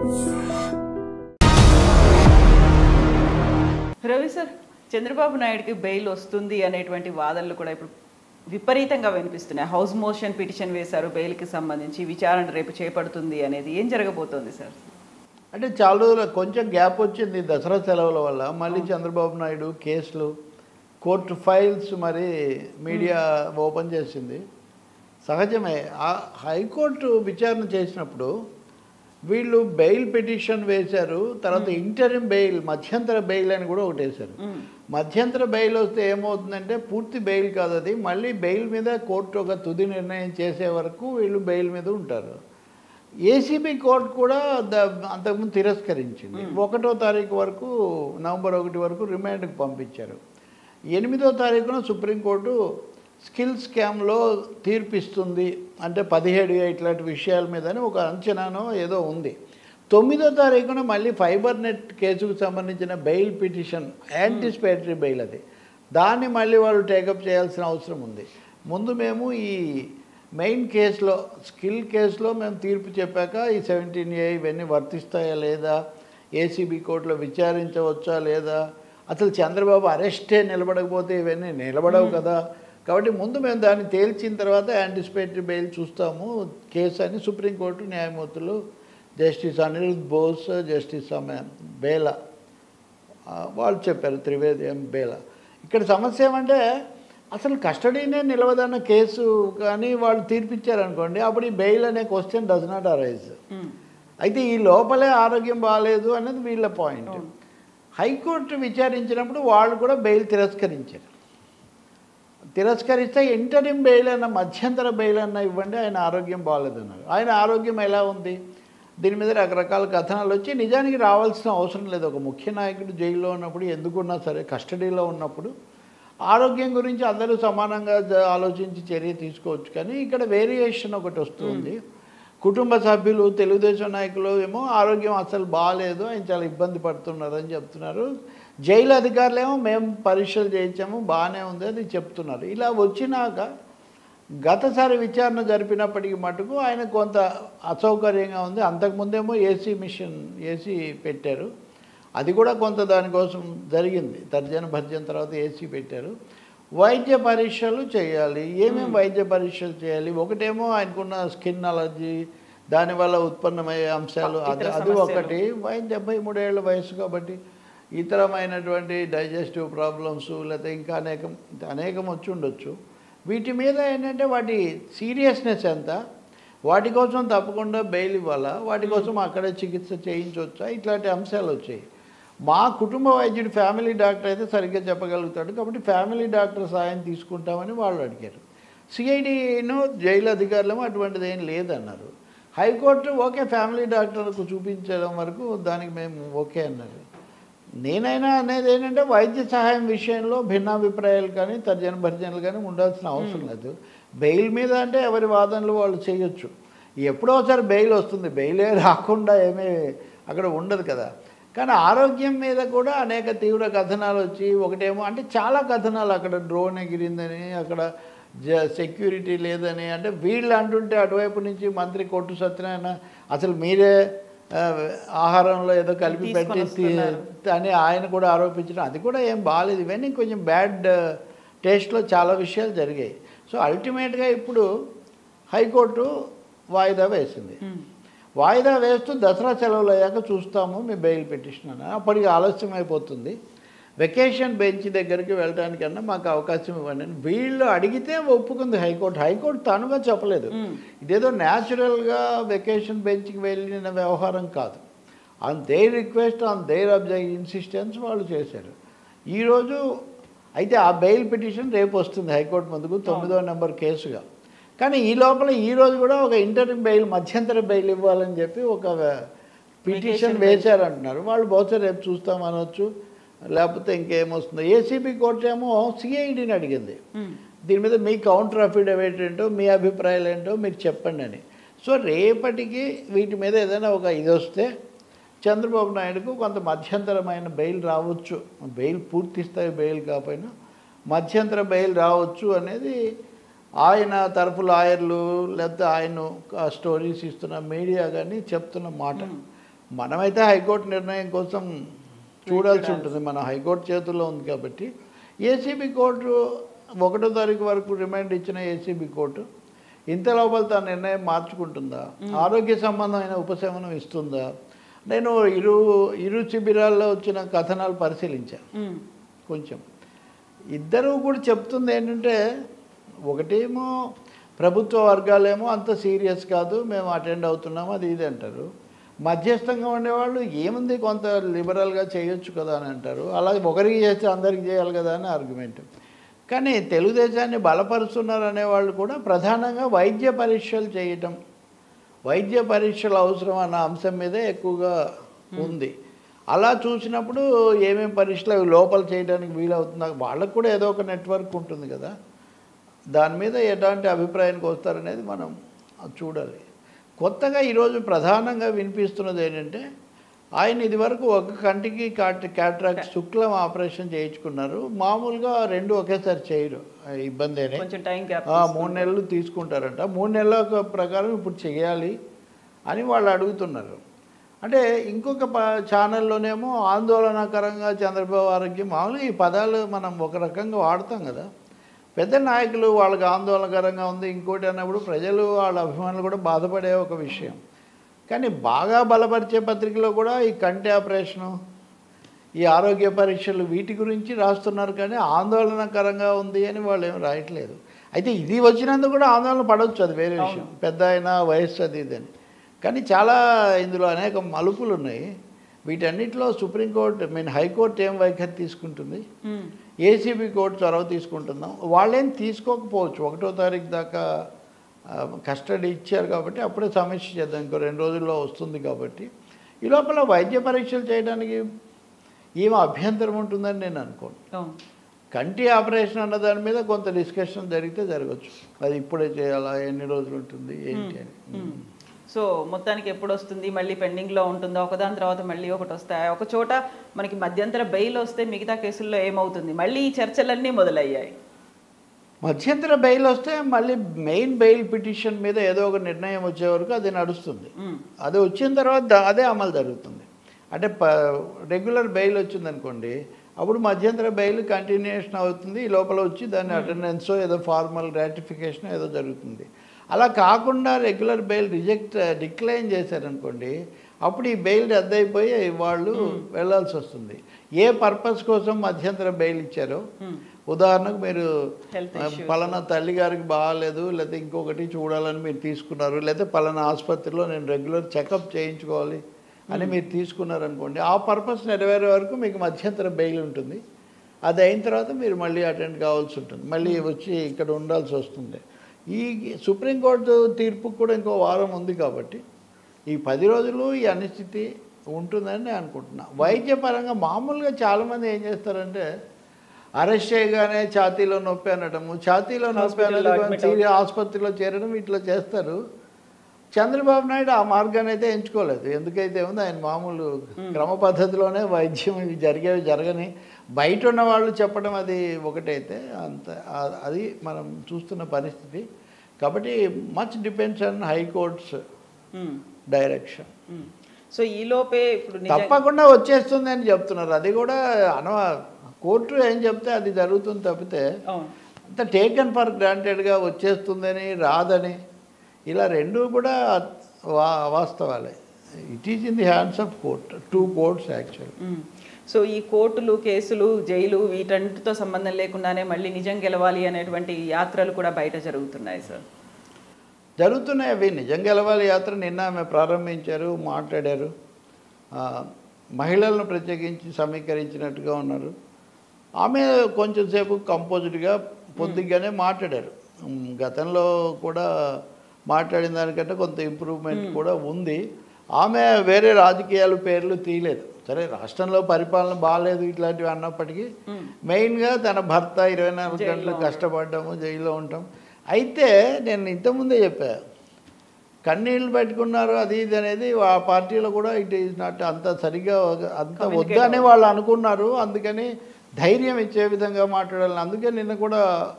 Ravi sir Chandrababu నాయుడుకి bail వస్తుంది అనేటువంటి వాదనలు కూడా ఇప్పుడు విపరీతంగా వినిపిస్తున్నాయి హౌస్ మోషన్ పిటిషన్ వేశారు బెయిల్కి సంబంధించి విచారణ రేపు చేపడుతుంది అనేది ఏం జరగబోతోంది సార్ అంటే చాలా రోజులు కొంచెం గ్యాప్ వచ్చింది దసరా సెలవుల వల్ల మళ్ళీ చంద్రబాబు నాయుడు కేసులు కోర్టు ఫైల్స్ మరి మీడియా ఓపెన్ చేసింది సహజమే ఆ హైకోర్టు విచారణ చేసినప్పుడు వీళ్ళు బెయిల్ పిటిషన్ వేశారు తర్వాత ఇంటరిం బెయిల్ మధ్యంతర బెయిల్ అని కూడా ఒకటి వేశారు మ్మ్. మధ్యంతర బెయిల్ వస్తే ఏమవుతుందంటే పూర్తి బెయిల్ కాదు అది మళ్ళీ బెయిల్ మీద కోర్టు ఒక తుది నిర్ణయం చేసే వరకు వీళ్ళు బెయిల్ మీద ఉంటారు ఏసీబీ కోర్టు కూడా ద- అంతకుముందు తిరస్కరించింది ఒకటో తారీఖు వరకు నవంబర్ ఒకటి వరకు రిమాండ్కి పంపించారు ఎనిమిదో తారీఖున సుప్రీంకోర్టు స్కిల్ స్కామ్లో తీర్పిస్తుంది అంటే పదిహేడు ఇట్లాంటి విషయాల మీదని ఒక అంచనానో ఏదో ఉంది తొమ్మిదో తారీఖున మళ్ళీ ఫైబర్ నెట్ కేసుకు సంబంధించిన బెయిల్ పిటిషన్ యాంటిసిపేటరీ బెయిల్ అది దాన్ని మళ్ళీ వాళ్ళు టేకప్ చేయాల్సిన అవసరం ఉంది ముందు మేము ఈ మెయిన్ కేసులో స్కిల్ కేసులో మేము తీర్పు చెప్పాక ఈ సెవెంటీన్ ఏ ఇవన్నీ వర్తిస్తాయా లేదా ఏసీబీ కోర్టులో విచారించవచ్చా లేదా అసలు చంద్రబాబు అరెస్టే నిలబడకపోతే ఇవన్నీ నిలబడవు కదా కాబట్టి ముందు మేము దాన్ని తేల్చిన తర్వాత యాంటిసిపేటరీ బెయిల్ చూస్తాము కేసు అని సుప్రీంకోర్టు న్యాయమూర్తులు జస్టిస్ అనిరుద్ బోస్ జస్టిస్ అమె బేలా ఆ, వాళ్ళు చెప్పారు త్రివేది ఎం బేలా ఇక్కడ సమస్య ఏమంటే అసలు కస్టడీనే నిలవదన్న కేసు కానీ వాళ్ళు తీర్పిచ్చారనుకోండి అప్పుడు ఈ బెయిల్ అనే question does not arise hmm. అయితే ఈ లోపలే ఆరోగ్యం బాగాలేదు అనేది వీళ్ళ పాయింట్ హైకోర్టు విచారించినప్పుడు వాళ్ళు కూడా బెయిల్ తిరస్కరించారు తిరస్కరిస్తే ఇంటరిం బెయిల్ అన్న మధ్యంతర బెయిల్ అన్న ఇవ్వండి ఆయన ఆరోగ్యం బాగాలేదన్నారు ఆయన ఆరోగ్యం ఎలా ఉంది దీని మీద రకరకాల కథనాలు వచ్చి నిజానికి రావాల్సిన అవసరం లేదు ఒక ముఖ్య నాయకుడు జైల్లో ఉన్నప్పుడు ఎందుకున్నా సరే కస్టడీలో ఉన్నప్పుడు ఆరోగ్యం గురించి అందరూ సమానంగా జ- ఆలోచించి చర్య తీసుకోవచ్చు కానీ ఇక్కడ వేరియేషన్ ఒకటి వస్తుంది కుటుంబ సభ్యులు తెలుగుదేశం నాయకులు ఏమో ఆరోగ్యం అసలు బాగాలేదు ఆయన చాలా ఇబ్బంది పడుతున్నారని చెప్తున్నారు జైలు అధికారులు ఏమో మేము పరీక్షలు చేయించాము బాగానే ఉంది అది చెప్తున్నారు ఇలా వచ్చినాక గతసారి విచారణ జరిపినప్పటికీ మటుకు ఆయన కొంత అసౌకర్యంగా ఉంది అంతకుముందేమో ఏసీ మిషన్ ఏసీ పెట్టారు అది కూడా కొంత దానికోసం జరిగింది తర్జన భర్జన తర్వాత ఏసీ పెట్టారు వైద్య పరీక్షలు చేయాలి ఏమేమి వైద్య పరీక్షలు చేయాలి ఒకటేమో ఆయనకున్న స్కిన్ అలర్జీ దానివల్ల ఉత్పన్నమయ్యే అంశాలు అది ఇతర అది సమస్యలు. ఒకటి వయసు డెబ్బై మూడేళ్ల వయసు కాబట్టి ఇతరమైనటువంటి డైజెస్టివ్ ప్రాబ్లమ్స్ లేకపోతే ఇంకా అనేకం అనేకం వచ్చి ఉండొచ్చు వీటి మీద ఏంటంటే వాటి సీరియస్నెస్ ఎంత వాటి కోసం తప్పకుండా బెయిల్ ఇవ్వాలా వాటి కోసం అక్కడే చికిత్స చేయించవచ్చా ఇట్లాంటి అంశాలు వచ్చాయి మా కుటుంబ వైద్యుడు ఫ్యామిలీ డాక్టర్ అయితే సరిగ్గా చెప్పగలుగుతాడు కాబట్టి ఫ్యామిలీ డాక్టర్ సాయం తీసుకుంటామని వాళ్ళు అడిగారు సిఐడిను జైలు అధికారులేమో అటువంటిది ఏం లేదన్నారు హైకోర్టు ఓకే ఫ్యామిలీ డాక్టర్కు చూపించడం వరకు దానికి మేము ఓకే అన్నారు నేనైనా అనేది ఏంటంటే వైద్య సహాయం విషయంలో భిన్నాభిప్రాయాలు కానీ తర్జన భర్జనలు కానీ ఉండాల్సిన అవసరం లేదు బెయిల్ మీద అంటే ఎవరి వాదనలు వాళ్ళు చేయొచ్చు ఎప్పుడో ఒకసారి బెయిల్ వస్తుంది బెయిలే రాకుండా ఏమీ అక్కడ ఉండదు కదా కానీ ఆరోగ్యం మీద కూడా అనేక తీవ్ర కథనాలు వచ్చి ఒకటేమో అంటే చాలా కథనాలు అక్కడ డ్రోన్ ఎగిరిందని అక్కడ జ సెక్యూరిటీ లేదని అంటే వీళ్ళు అంటుంటే అటువైపు నుంచి మంత్రి కొట్టు సత్యనారాయణ అసలు మీరే ఆ, ఆహారంలో ఏదో కలిపి తీసుకొని పెట్టి వస్తున్నారు. తి- అని ఆయన కూడా ఆరోపించడం అది కూడా ఏం బాగాలేదు ఇవన్నీ కొంచెం బ్యాడ్ టేస్ట్లో చాలా విషయాలు జరిగాయి సో అల్టిమేట్గా ఇప్పుడు హైకోర్టు వాయిదా వేసింది మ్మ్. వాయిదా వేస్తూ దసరా సెలవులు అయ్యాక చూస్తాము మీ బెయిల్ పిటిషన్ అని అప్పటికి ఆలస్యం అయిపోతుంది వెకేషన్ బెంచ్ దగ్గరికి వెళ్ళడానికన్నా మాకు అవకాశం ఇవ్వండి అని వీళ్ళు అడిగితే ఒప్పుకుంది హైకోర్టు హైకోర్టు తనుగా చెప్పలేదు మ్మ్. ఇదేదో న్యాచురల్గా వెకేషన్ బెంచ్కి వెళ్ళిన వ్యవహారం కాదు on their request on their abject insistence వాళ్ళు చేశారు ఈరోజు అయితే ఆ బెయిల్ పిటిషన్ రేపు వస్తుంది హైకోర్టు ముందుకు తొమ్మిదో నెంబర్ కేసుగా కానీ ఈ లోపల ఈ రోజు కూడా ఒక ఇంటర్వ్యూ బెయిల్ మధ్యంతర బెయిల్ ఇవ్వాలని చెప్పి ఒక పిటిషన్ వేశారంటున్నారు వాళ్ళు బహుశా రేపు చూస్తాం అనొచ్చు లేకపోతే ఇంకేమొస్తుందో ఏసీబీ కోర్టు ఏమో సిఐడిని అడిగింది మ్మ్. దీని మీద మీ కౌంటర్ అఫిడవిట్ ఏంటో మీ అభిప్రాయాలు ఏంటో మీరు చెప్పండి అని సో రేపటికి వీటి మీద ఏదైనా ఒక ఇది వస్తే చంద్రబాబు నాయుడుకు కొంత మధ్యంతరమైన బెయిల్ రావచ్చు బెయిల్ పూర్తి స్థాయి బెయిల్ కాకపోయినా మధ్యంతర బెయిల్ రావచ్చు అనేది ఆయన తరపు లాయర్లు లేకపోతే ఆయన స్టోరీస్ ఇస్తున్న మీడియా కానీ చెప్తున్న మాట మనమైతే హైకోర్టు నిర్ణయం కోసం చూడాల్సి ఉంటుంది మన హైకోర్టు చేతుల్లో ఉంది కాబట్టి ఏసీబీ కోర్టు ఒకటో తారీఖు వరకు రిమైండ్ ఇచ్చిన ఏసీబీ కోర్టు ఇంత లోపల తన నిర్ణయం మార్చుకుంటుందా ఆరోగ్య సంబంధమైన ఉపశమనం ఇస్తుందా నేను ఇరు ఇరు శిబిరాల్లో వచ్చిన కథనాలు పరిశీలించాను మ్మ్. కొంచెం ఇద్దరు కూడా చెప్తుంది ఏంటంటే ఒకటేమో ప్రభుత్వ వర్గాలేమో అంత సీరియస్ కాదు మేము అటెండ్ అవుతున్నాము అది ఇది అంటారు మధ్యస్థంగా ఉండేవాళ్ళు ఏముంది కొంత లిబరల్గా చేయొచ్చు కదా అని అంటారు అలాగే ఒకరికి చేస్తే అందరికి చేయాలి కదా అని ఆర్గ్యుమెంట్ కానీ తెలుగుదేశాన్ని బలపరుస్తున్నారు అనేవాళ్ళు కూడా ప్రధానంగా వైద్య పరీక్షలు చేయటం వైద్య పరీక్షలు అవసరం అన్న అంశం మీదే ఎక్కువగా ఉంది అలా చూసినప్పుడు ఏమేమి పరీక్షలు అవి లోపల చేయడానికి వీలవుతుందా వాళ్ళకు కూడా ఏదో ఒక నెట్వర్క్ ఉంటుంది కదా దాని మీద ఎలాంటి అభిప్రాయానికి వస్తారనేది మనం చూడాలి కొత్తగా ఈరోజు ప్రధానంగా వినిపిస్తున్నది ఏంటంటే ఆయన ఇదివరకు ఒక కంటికి కాట్ క్యాట్రాక్ట్ శుక్లం ఆపరేషన్ చేయించుకున్నారు మామూలుగా రెండు ఒకేసారి చేయరు ఆ ఇబ్బందేనే కొంచెం టైం గ్యాప్ ఆ, మూడు నెలలు తీసుకుంటారంట మూడు నెలల ఒక ప్రకారం ఇప్పుడు చేయాలి అని వాళ్ళు అడుగుతున్నారు అంటే ఇంకొక ప ఛానల్లోనేమో ఆందోళనకరంగా చంద్రబాబు ఆరోగ్యం మామూలుగా ఈ పదాలు మనం ఒక రకంగా వాడతాం కదా పెద్ద నాయకులు వాళ్ళకి ఆందోళనకరంగా ఉంది ఇంకోటి అన్నప్పుడు ప్రజలు వాళ్ళ అభిమానులు కూడా బాధపడే ఒక విషయం కానీ బాగా బలపరిచే పత్రికలో కూడా ఈ కంటి ఆపరేషను ఈ ఆరోగ్య పరీక్షలు వీటి గురించి రాస్తున్నారు కానీ ఆందోళనకరంగా ఉంది అని వాళ్ళు ఏం రాయట్లేదు అయితే ఇది వచ్చినందుకు కూడా ఆందోళన పడవచ్చు అది వేరే విషయం పెద్ద అయినా వయస్సు అది ఇదని కానీ చాలా ఇందులో అనేక మలుపులు ఉన్నాయి వీటన్నిటిలో సుప్రీంకోర్టు మీన్ హైకోర్టు ఏం వైఖరి తీసుకుంటుంది మ్మ్. ఏసీబీ కోర్టు చొరవ తీసుకుంటుందాం వాళ్ళేం తీసుకోకపోవచ్చు ఒకటో తారీఖు దాకా ఆ, కస్టడీ ఇచ్చారు కాబట్టి అప్పుడే సమీక్ష చేద్దాం ఇంకో రెండు రోజుల్లో వస్తుంది కాబట్టి ఈ లోపల వైద్య పరీక్షలు చేయడానికి ఏం అభ్యంతరం ఉంటుందని నేను అనుకోను అవును కంటి ఆపరేషన్ అన్న దాని మీద కొంత డిస్కషన్ జరిగితే జరగచ్చు అది ఇప్పుడే చేయాలా ఎన్ని రోజులు ఉంటుంది ఏంటి అని మ్మ్. సో మొత్తానికి ఎప్పుడు వస్తుంది మళ్ళీ పెండింగ్లో ఉంటుందా ఒకదాని తర్వాత మళ్ళీ ఒకటి వస్తాయి ఒక చోట మనకి మధ్యంతర బెయిల్ వస్తే మిగతా కేసుల్లో ఏమవుతుంది మళ్ళీ ఈ చర్చలన్నీ మొదలయ్యాయి మధ్యంతర బెయిల్ వస్తే మళ్ళీ మెయిన్ బెయిల్ పిటిషన్ మీద ఏదో ఒక నిర్ణయం వచ్చే వరకు అది నడుస్తుంది మ్మ్. అది వచ్చిన తర్వాత దా- అదే అమలు జరుగుతుంది అంటే ప రెగ్యులర్ బెయిల్ వచ్చిందనుకోండి అప్పుడు మధ్యంతర బెయిల్ కంటిన్యూషన్ అవుతుంది ఈ లోపల వచ్చి దాని అటెండెన్స్ ఏదో ఫార్మల్ రాటిఫికేషన్ ఏదో జరుగుతుంది అలా కాకుండా రెగ్యులర్ బెయిల్ రిజెక్ట్ డిక్లైన్ చేశారనుకోండి అప్పుడు ఈ బెయిల్ రద్దయిపోయి వాళ్ళు వెళ్ళాల్సి వస్తుంది ఏ పర్పస్ కోసం మధ్యంతర బెయిల్ ఇచ్చారో మ్మ్. ఉదాహరణకు మీరు Health ఆ, issues. పలానా తల్లి గారికి బాగాలేదు లేకపోతే ఇంకొకటి చూడాలని మీరు తీసుకున్నారు లేకపోతే పలానా ఆసుపత్రిలో నేను రెగ్యులర్ చెకప్ చేయించుకోవాలి అని మీరు తీసుకున్నారనుకోండి ఆ పర్పస్ నెరవేరే వరకు మీకు మధ్యంతర బెయిల్ ఉంటుంది అది అయిన తర్వాత మీరు మళ్ళీ అటెండ్ కావాల్సి ఉంటుంది మళ్ళీ వచ్చి ఇక్కడ ఉండాల్సి వస్తుంది ఈ సుప్రీంకోర్టు తీర్పు కూడా ఇంకో వారం ఉంది కాబట్టి ఈ పది రోజులు ఈ అనిశ్చితి ఉంటుందని నేను అనుకుంటున్నా వైద్యపరంగా మామూలుగా చాలామంది ఏం చేస్తారంటే అరెస్ట్ చేయగానే ఛాతీలో నొప్పి అనడము ఛాతీలో నొప్పి Hospital అనేది admit కొంచెం ఆసుపత్రిలో చేరడం ఇట్లా చేస్తారు చంద్రబాబు నాయుడు ఆ మార్గాన్ని అయితే ఎంచుకోలేదు ఎందుకైతే ఉంది ఆయన మామూలు క్రమ పద్ధతిలోనే వైద్యం ఇవి జరిగేవి జరగని బయట ఉన్న వాళ్ళు చెప్పడం అది ఒకటైతే అంత ఆ- అది మనం చూస్తున్న పరిస్థితి కాబట్టి much depends on high courts hmm. Direction hmm. So ఈ లోపే ఇప్పుడు నిజం- తప్పకుండా వచ్చేస్తుంది అని చెప్తున్నారు అది కూడా అనవ కోర్టు ఏం చెప్తే అది జరుగుతుంది తప్పితే అవును అంత టేకన్ ఫర్ గ్రాంటెడ్గా వచ్చేస్తుందని రాదని ఇలా రెండు కూడా వా వాస్తవాలే it is in the hands of court to courts actual hmm. So ఈ కోర్టులు కేసులు జైలు వీటన్నిటితో సంబంధం లేకుండానే మళ్ళీ నిజం గెలవాలి అనేటువంటి యాత్రలు కూడా బయట జరుగుతున్నాయి సార్ జరుగుతున్నాయి అవి నిజం గెలవాలి యాత్ర నిన్న ఆమె ప్రారంభించారు మాట్లాడారు ఆ, మహిళలను ప్రత్యేకించి సమీకరించినట్టుగా ఉన్నారు ఆమె కొంచెం సేపు కంపోజ్డ్గా పొద్దుగానే మాట్లాడారు ఉమ్, గతంలో కూడా మాట్లాడిన దానికంటే కొంత ఇంప్రూవ్మెంట్ కూడా ఉంది ఆమె వేరే రాజకీయాలు పేర్లు తీయలేదు సరే రాష్ట్రంలో పరిపాలన బాగాలేదు ఇట్లాంటివి అన్నప్పటికీ మెయిన్గా తన భర్త ఇరవై నాలుగు జైల్లో గంటలు ఉండడం. కష్టపడ్డాము జైల్లో ఉంటాం అయితే నేను ఇంతకుముందే చెప్పా కన్నీళ్ళు పెట్టుకున్నారు అది ఇది అనేది ఆ పార్టీలో కూడా ఇట్ ఈజ్ నాట్ అంత సరిగా ఒక- అంత Communicate వద్దని వాళ్ళు అనుకున్నారు అందుకని ధైర్యం ఇచ్చే విధంగా మాట్లాడాలని అందుకే నిన్న కూడా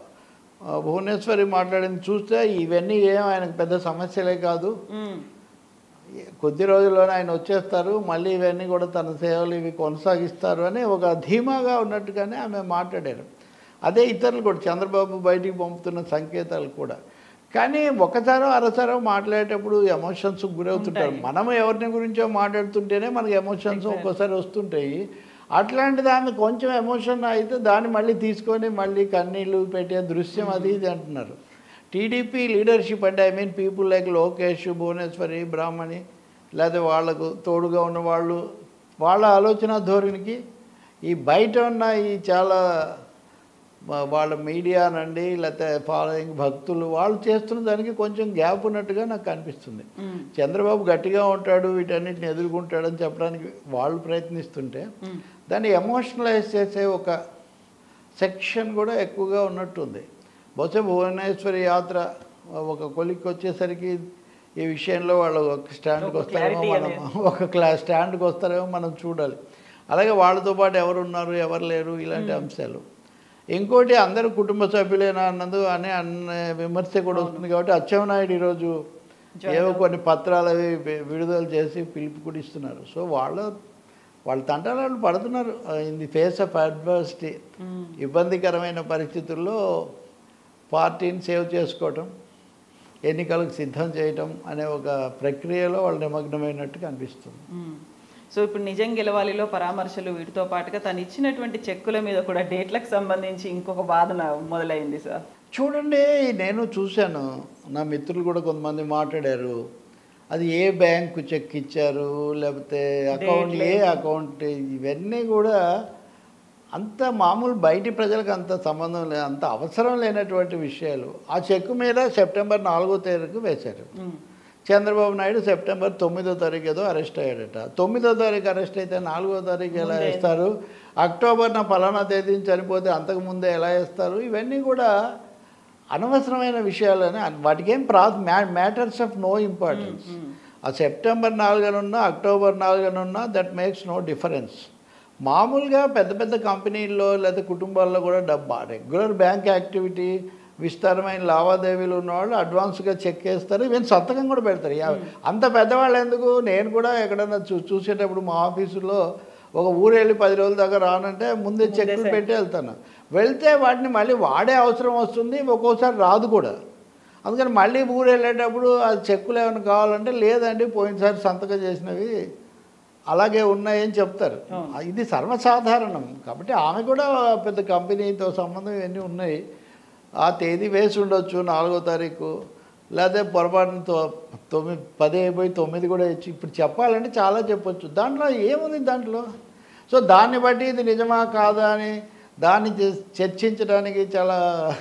ఆ, భువనేశ్వరి మాట్లాడింది చూస్తే ఇవన్నీ ఏం ఆయనకు పెద్ద సమస్యలే కాదు మ్మ్. కొద్ది రోజుల్లోనే ఆయన వచ్చేస్తారు మళ్ళీ ఇవన్నీ కూడా తన సేవలు ఇవి కొనసాగిస్తారు అని ఒక ధీమాగా ఉన్నట్టుగానే ఆమె మాట్లాడారు అదే ఇతరులు కూడా చంద్రబాబు బయటికి పంపుతున్న సంకేతాలు కూడా కానీ ఒకసారో అరసారో మాట్లాడేటప్పుడు ఎమోషన్స్ గురవుతుంటారు ఉంటాయి. మనం ఎవరిని గురించో మాట్లాడుతుంటేనే మనకి ఎమోషన్స్ ఒక్కోసారి వస్తుంటాయి అట్లాంటి దాన్ని కొంచెం ఎమోషన్ అయితే దాన్ని మళ్ళీ తీసుకొని మళ్ళీ కన్నీళ్ళు పెట్టే దృశ్యం అది ఇది అంటున్నారు టీడీపీ లీడర్షిప్ అంటే I mean people like Lokesh Bhuvaneshwari Brahmani లేదా వాళ్ళకు తోడుగా ఉన్న వాళ్ళు వాళ్ళ ఆలోచన ధోరణికి ఈ బయట ఉన్న ఈ చాలా వా- వాళ్ళ మీడియా నండి లేకపోతే ఫాలోయింగ్ భక్తులు వాళ్ళు చేస్తున్న దానికి కొంచెం గ్యాప్ ఉన్నట్టుగా నాకు అనిపిస్తుంది మ్మ్. చంద్రబాబు గట్టిగా ఉంటాడు వీటన్నిటిని ఎదుర్కొంటాడని చెప్పడానికి వాళ్ళు ప్రయత్నిస్తుంటే మ్మ్. దాన్ని ఎమోషనలైజ్ చేసే ఒక సెక్షన్ కూడా ఎక్కువగా ఉన్నట్టుంది బహుశా భువనేశ్వరి యాత్ర ఒక కొలిక్కి వచ్చేసరికి ఈ విషయంలో వాళ్ళు ఒక స్టాండ్కి ఒక వస్తారేమో clarity మనం ఒక క్లా స్టాండ్కి వస్తారేమో మనం చూడాలి అలాగే వాళ్ళతో పాటు ఎవరు ఉన్నారు ఎవరు లేరు ఇలాంటి అంశాలు ఇంకోటి అందరూ కుటుంబ సభ్యులేనా అన్నది అనే అన్న విమర్శ కూడా వస్తుంది కాబట్టి అచ్చెన్నాయుడు ఈరోజు ఏవో కొన్ని పత్రాలు అవి వి- విడుదల చేసి పిలుపు కూడా ఇస్తున్నారు సో వాళ్ళ వాళ్ళ తంటాలు వాళ్ళు పడుతున్నారు in the face of adversity hmm. ఇబ్బందికరమైన పరిస్థితుల్లో పార్టీని సేవ్ చేసుకోవటం ఎన్నికలకు సిద్ధం చేయటం అనే ఒక ప్రక్రియలో వాళ్ళు నిమగ్నమైనట్టు కనిపిస్తుంది మ్మ్. సో ఇప్పుడు నిజం గెలవాలిలో పరామర్శలు వీటితో పాటుగా తను ఇచ్చినటువంటి చెక్కుల మీద కూడా డేట్లకు సంబంధించి ఇంకొక వాదన మొదలైంది సార్ చూడండి నేను చూశాను నా మిత్రులు కూడా కొంతమంది మాట్లాడారు అది ఏ బ్యాంకు చెక్ ఇచ్చారు లేకపోతే అకౌంట్ ఏ అకౌంట్ ఇవన్నీ కూడా అంత మామూలు బయటి ప్రజలకు అంత సంబంధం లేదు అంత అవసరం లేనటువంటి విషయాలు ఆ చెక్కు మీద సెప్టెంబర్ నాలుగో తారీఖు వేశారు మ్మ్. చంద్రబాబు నాయుడు సెప్టెంబర్ తొమ్మిదో తారీఖు ఏదో అరెస్ట్ అయ్యాడట తొమ్మిదో తారీఖు అరెస్ట్ అయితే నాలుగో తారీఖు ఎలా ముందే. వేస్తారు అక్టోబర్న ఫలానా తేదీని చనిపోతే అంతకు ముందే ఎలా వేస్తారు ఇవన్నీ కూడా అనవసరమైన విషయాలని వాటికి ఏం ప్రా matters of no importance hmm. ఆ సెప్టెంబర్ నాలుగునున్నా అక్టోబర్ నాలుగునున్నా దట్ మేక్స్ నో డిఫరెన్స్ మామూలుగా పెద్ద పెద్ద కంపెనీల్లో లేదా కుటుంబాల్లో కూడా డబ్బా రెగ్యులర్ బ్యాంక్ యాక్టివిటీ విస్తారమైన లావాదేవీలు ఉన్నవాళ్ళు అడ్వాన్స్గా చెక్ వేస్తారు ఈవెన్ సంతకం కూడా పెడతారు యా- అంత పెద్దవాళ్ళు ఎందుకు నేను కూడా ఎక్కడైనా చూ చూసేటప్పుడు మా ఆఫీసులో ఒక ఊరు వెళ్ళి పది రోజుల దాకా రానంటే ముందే చెక్లు ముందే పెట్టి వెళ్తాను వెళ్తే వాటిని మళ్ళీ వాడే అవసరం వస్తుంది ఒక్కోసారి రాదు కూడా అందుకని మళ్ళీ ఊరు వెళ్ళేటప్పుడు ఆ చెక్కులు ఏమైనా కావాలంటే లేదండి పోయినసారి సంతకం చేసినవి అలాగే ఉన్నాయని చెప్తారు అవును. ఇది సర్వసాధారణం కాబట్టి ఆమె కూడా పెద్ద కంపెనీతో సంబంధం ఇవన్నీ ఉన్నాయి ఆ తేదీ వేసి ఉండొచ్చు నాలుగో తారీఖు లేదా పొరపాటున తొ- తొమ్మిది పది అయిపోయి తొమ్మిది కూడా ఇచ్చి ఇప్పుడు చెప్పాలంటే చాలా చెప్పొచ్చు దాంట్లో ఏముంది దాంట్లో సో దాన్ని బట్టి ఇది నిజమా కాదా అని దాన్ని చే- చర్చించడానికి చాలా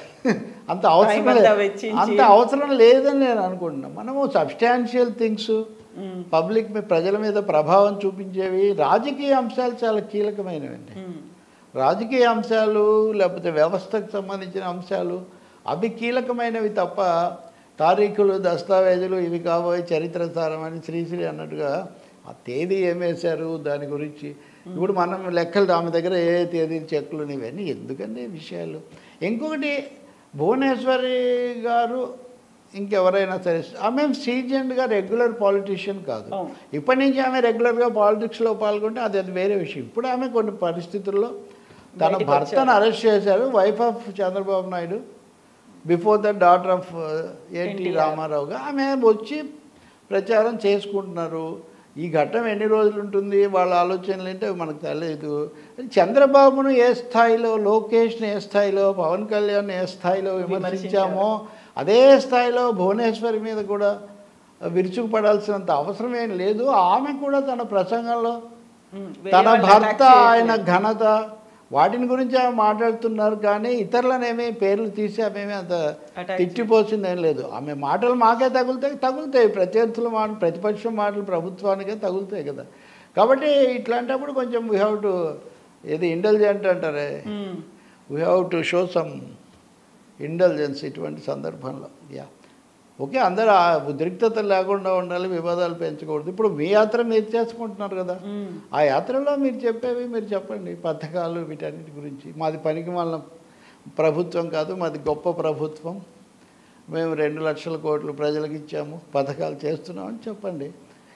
అంత అవసరం Time అంతా లేదు వెచ్చించి. అంత అవసరం లేదని నేను అనుకుంటున్నాను మనము సబ్స్టాన్షియల్ థింగ్స్ మ్మ్. పబ్లిక్ మీ ప్రజల మీద ప్రభావం చూపించేవి రాజకీయ అంశాలు చాలా కీలకమైనవండి మ్మ్. రాజకీయ అంశాలు లేకపోతే వ్యవస్థకు సంబంధించిన అంశాలు అవి కీలకమైనవి తప్ప తారీఖులు దస్తావేజులు ఇవి కాబోయే చరిత్ర సారం అని శ్రీశ్రీ అన్నట్టుగా ఆ తేదీ ఏం వేశారు దాని గురించి ఇప్పుడు మనం లెక్కలు ఆమె దగ్గర ఏ తేదీ చెక్కులు ఉన్నాయి, ఇవన్నీ ఎందుకండి ఈ విషయాలు ఇంకొకటి భువనేశ్వరి గారు ఇంకెవరైనా సరే ఆమె సీజెంట్గా రెగ్యులర్ పాలిటీషియన్ కాదు అవును. ఇప్పటి నుంచి ఆమె రెగ్యులర్గా పాలిటిక్స్లో పాల్గొంటే అది అది వేరే విషయం ఇప్పుడు ఆమె కొన్ని పరిస్థితుల్లో తన బయటికి భర్తను వచ్చారు. అరెస్ట్ చేశారు wife of Chandrababu Naidu before the daughter of NT NTR. రామారావుగా ఆమె వచ్చి ప్రచారం చేసుకుంటున్నారు ఈ ఘట్టం ఎన్ని రోజులు ఉంటుంది వాళ్ళ ఆలోచనలు ఏంటో మనకు తెలియదు చంద్రబాబును ఏ స్థాయిలో లోకేష్ని ఏ స్థాయిలో పవన్ కళ్యాణ్ ఏ స్థాయిలో విమర్శించామో అదే స్థాయిలో భువనేశ్వరి మీద కూడా విరుచుకుపడాల్సినంత అవసరం ఏం లేదు ఆమె కూడా తన ప్రసంగంలో మ్మ్. వేరే తన వాళ్ళని భర్త attack చేయట్లేదు. ఆయన ఘనత వాటిని గురించి ఆమె మాట్లాడుతున్నారు కానీ ఇతరులనేమి పేర్లు తీసి ఆమె అంత Attack తిట్టిపోసింది ఏం లేదు ఆమె మాటలు మాకే తగులుతాయి తగులుతాయి ప్రత్యర్థుల మాట ప్రతిపక్షం మాటలు ప్రభుత్వానికే తగులుతాయి కదా కాబట్టి ఇట్లాంటప్పుడు కొంచెం వీ హ్యావ్ టు ఇది ఇంటెలిజెంట్ అంటారే hmm. We have to show some intelligence ఇటువంటి సందర్భంలో యా ఓకే అందరూ ఆ ఉద్రిక్తత లేకుండా ఉండాలి వివాదాలు పెంచకూడదు ఇప్పుడు మీ యాత్ర మీరు చేసుకుంటున్నారు కదా మ్మ్. ఆ యాత్రలో మీరు చెప్పేవి మీరు చెప్పండి పథకాలు వీటన్నిటి గురించి మాది పనికి మన ప్రభుత్వం కాదు మాది గొప్ప ప్రభుత్వం మేము రెండు లక్షల కోట్లు ప్రజలకు ఇచ్చాము పథకాలు చేస్తున్నామని చెప్పండి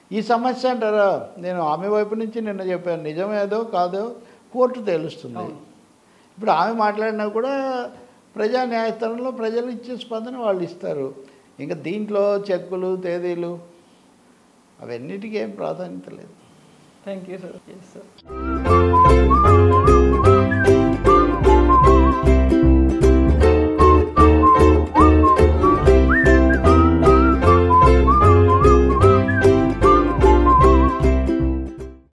ఈ సమస్య అంటారా నేను ఆమె వైపు నుంచి నిన్న చెప్పాను నిజమేదో కాదో కోర్టు తెలుస్తుంది అవును. ఇప్పుడు ఆమె మాట్లాడినా కూడా ప్రజా న్యాయస్థానంలో ప్రజలు ఇచ్చే స్పందన వాళ్ళు ఇస్తారు ఇంకా దీంట్లో చెక్కులు తేదీలు అవన్నిటికీ ఏం ప్రాధాన్యత లేదు thank you sir yes sir